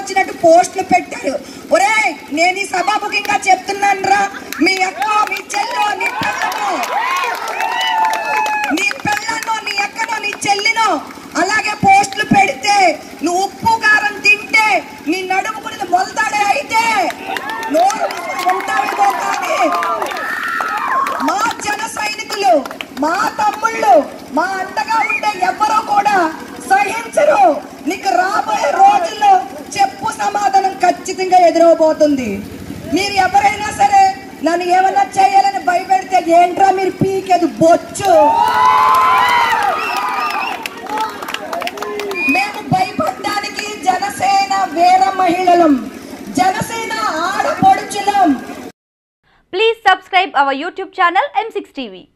వచ్చినట్టు పోస్టులు పెట్టారు ఒరేయ్ నేను ఈ సభాముఖంగా చెప్తున్నాను రా మీ అక్క మీ చెల్లో నీ పిల్లను నీ పిల్లను నీ అక్కనో నీ చెల్లినో అలాగే పోస్టులు పెడితే నువ్వు ఉప్పు కారం తింటే నీ నడుము గురించి మొలతాడే అయితే నోరు మూసుకుని ఉంటావేమో కానీ మా జన సైనికులు మా తమ్ముళ్ళు మా అండగా ఉండే ఎవరో కూడా సహించరు నీకు రాబోయే రోజుల్లో చెప్పు సమాధానం ఖచ్చితంగా ఎదురవబోతుంది మీరు ఎవరైనా సరే నన్ను ఏమన్నా చేయాలని భయపెడితే ఏంట్రా మీరు పీకేది బొచ్చు మేము భయపడడానికి జనసేన వీర మహిళలం Janasena ఆడపడుచులం Please subscribe our YouTube channel M6 TV.